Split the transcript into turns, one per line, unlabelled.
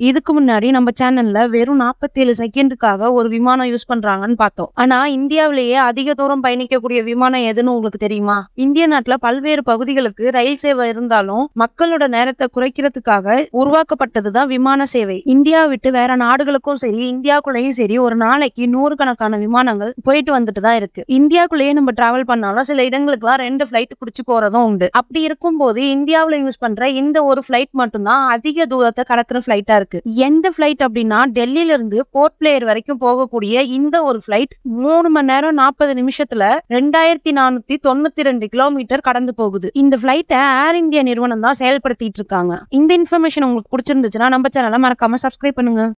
இதுக்கு முன்னாடி நம்ம சேனல்ல வெறும் 47 செகண்டுக்காக ஒரு விமானம் யூஸ் பண்றாங்கன்னு பார்த்தோம் ஆனா இந்தியாவிலேயே அதிக தூரம் பயணிக்கக்கூடிய விமானம் எதுன்னு உங்களுக்கு தெரியுமா இந்திய நாட்டுல பல்வேறு பகுதிகளுக்கு ரயில் சேவை இருந்தாலும் மக்களோட நேரத்தை குறைக்கிறதுக்காக உருவாக்கப்பட்டதுதான் விமான சேவை இந்தியா விட்டு வேற நாடுகளுக்கும் சரி இந்தியாக்குள்ளேயும் சரி ஒரு நாளைக்கு நூறுக்கணக்கான விமானங்கள் போயிட்டு வந்துட்டு தான் இருக்கு இந்தியாக்குள்ளேயே நம்ம டிராவல் பண்ணாலும் சில இடங்களுக்குலாம் ரெண்டு ஃபிளைட் பிடிச்சு போறதும் உண்டு அப்படி இருக்கும்போது இந்தியாவுல யூஸ் பண்ற இந்த ஒரு ஃபிளைட் மட்டும்தான் அதிக தூரத்தை கடத்துற ஃபிளைட்டா இருக்கு எந்த ஃபிளைட் அப்படின்னா டெல்லியில இருந்து போர்ட் பிளேயர் வரைக்கும் போகக்கூடிய இந்த ஒரு ஃபிளைட் மூணு மணி நேரம் நாற்பது நிமிஷத்துல ரெண்டாயிரத்தி நானூத்தி தொண்ணூத்தி ரெண்டு கிலோமீட்டர் கடந்து போகுது இந்த ஃபிளைட்டை ஏர் இந்தியா நிறுவனம் தான் செயல்படுத்திட்டு இருக்காங்க இந்த இன்ஃபர்மேஷன் உங்களுக்கு பிடிச்சிருந்துச்சுன்னா நம்ம சேனலை மறக்காம சப்ஸ்கிரைப் பண்ணுங்க